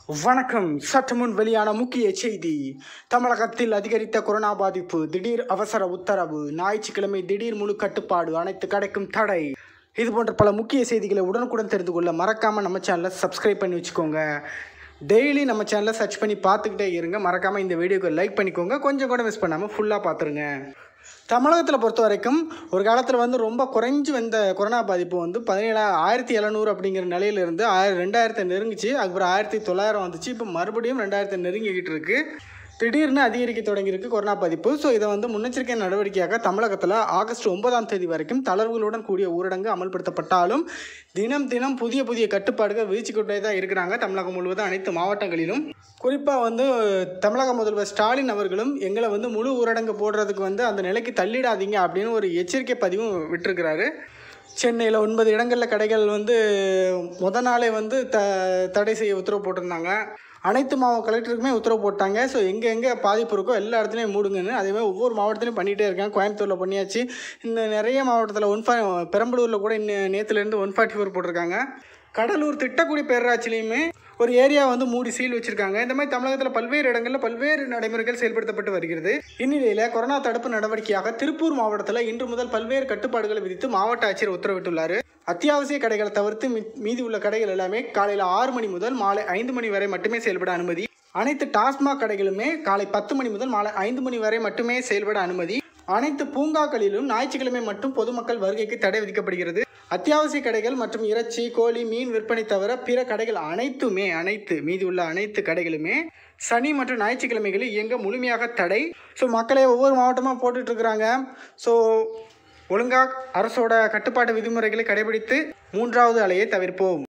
வணக்கம் சற்று முன் வெளியான முக்கிய செய்தி தமிழகத்தில் அதிகரித்த கொரோனா பாதிப்பு திடீர் அவசர உத்தரவு ஞாயிற்றுக்கிழமை திடீர் முழு கட்டுப்பாடு அனைத்து கடைக்கும் தடை இது போன்ற பல முக்கிய செய்திகளை உடனுக்குடன் தெரிந்து கொள்ள மறக்காமல் நம்ம சேனலை சப்ஸ்கிரைப் பண்ணி வச்சுக்கோங்க டெய்லி நம்ம சேனலை சர்ச் பண்ணி பார்த்துக்கிட்டே இருங்க மறக்காமல் இந்த வீடியோக்கு லைக் பண்ணிக்கோங்க கொஞ்சம் கூட மிஸ் பண்ணாமல் ஃபுல்லாக பார்த்துருங்க தமிழகத்தில் பொறுத்த வரைக்கும் ஒரு காலத்தில் வந்து ரொம்ப குறைஞ்சு வந்த கொரோனா பாதிப்பு வந்து பதினேழா ஆயிரத்தி எழுநூறு அப்படிங்கிற நிலையிலிருந்து ஆயிரம் ரெண்டாயிரத்தை நெருங்கிச்சு அதுக்கப்புறம் ஆயிரத்தி தொள்ளாயிரம் வந்துச்சு இப்போ மறுபடியும் ரெண்டாயிரத்தை நெருங்கிக்கிட்டு இருக்கு திடீர்னு அதிகரிக்க தொடங்கியிருக்கு கொரோனா பாதிப்பு ஸோ இதை வந்து முன்னெச்சரிக்கை நடவடிக்கையாக தமிழகத்தில் ஆகஸ்ட் ஒன்பதாம் தேதி வரைக்கும் தளர்வுகளுடன் கூடிய ஊரடங்கு அமல்படுத்தப்பட்டாலும் தினம் தினம் புதிய புதிய கட்டுப்பாடுகள் விதிச்சுக்கிட்டே தான் இருக்கிறாங்க தமிழகம் முழுவதும் அனைத்து மாவட்டங்களிலும் குறிப்பாக வந்து தமிழக முதல்வர் ஸ்டாலின் அவர்களும் எங்களை வந்து முழு ஊரடங்கு போடுறதுக்கு வந்து அந்த நிலைக்கு தள்ளிடாதீங்க அப்படின்னு ஒரு எச்சரிக்கை பதிவும் விட்டிருக்கிறாரு சென்னையில் ஒன்பது இடங்களில் கடைகள் வந்து முத நாளே வந்து த தடை செய்ய உத்தரவு போட்டிருந்தாங்க அனைத்து மாவட்ட கலெக்டருக்குமே உத்தரவு போட்டாங்க ஸோ எங்கே எங்கே பாதிப்பு இருக்கோ எல்லா இடத்துலையும் மூடுங்கன்னு அதேமாதிரி ஒவ்வொரு மாவட்டத்திலையும் பண்ணிகிட்டே இருக்காங்க கோயம்புத்தூரில் பண்ணியாச்சு இந்த நிறைய மாவட்டத்தில் ஒன் ஃபா பெரம்பலூரில் கூட இன்னும் நேற்றுலேருந்து ஒன் ஃபார்ட்டி ஃபோர் போட்டிருக்காங்க கடலூர் திட்டக்குடி பேரூராட்சிலையுமே ஒரு ஏரியா வந்து மூடி சீல் வச்சிருக்காங்க இந்த மாதிரி தமிழகத்தில் பல்வேறு இடங்களில் பல்வேறு நடைமுறைகள் செயல்படுத்தப்பட்டு வருகிறது இந்நிலையில் கொரோனா தடுப்பு நடவடிக்கையாக திருப்பூர் மாவட்டத்தில் இன்று முதல் பல்வேறு கட்டுப்பாடுகளை விதித்து மாவட்ட ஆட்சியர் உத்தரவிட்டுள்ளார் அத்தியாவசிய கடைகளை தவிர்த்து மி- மீதி உள்ள கடைகள் எல்லாமே காலையில் ஆறு மணி முதல் மாலை ஐந்து மணி வரை மட்டுமே செயல்பட அனுமதி அனைத்து டாஸ்மாக் கடைகளுமே காலை பத்து மணி முதல் மாலை ஐந்து மணி வரை மட்டுமே செயல்பட அனுமதி அனைத்து பூங்காக்களிலும் ஞாயிற்றுக்கிழமை மட்டும் பொதுமக்கள் வருகைக்கு தடை விதிக்கப்படுகிறது அத்தியாவசிய கடைகள் மற்றும் இறைச்சி கோழி மீன் விற்பனை தவிர பிற கடைகள் அனைத்துமே அனைத்து மீதி உள்ள அனைத்து கடைகளுமே சனி மற்றும் ஞாயிற்றுக்கிழமைகளில் இயங்க முழுமையாக தடை ஸோ மக்களே ஒவ்வொரு மாவட்டமாக போட்டுட்டு இருக்கிறாங்க ஸோ ஒழுங்காக அரசோட கட்டுப்பாட்டு விதிமுறைகளை கடைபிடித்து மூன்றாவது அலையை தவிர்ப்போம்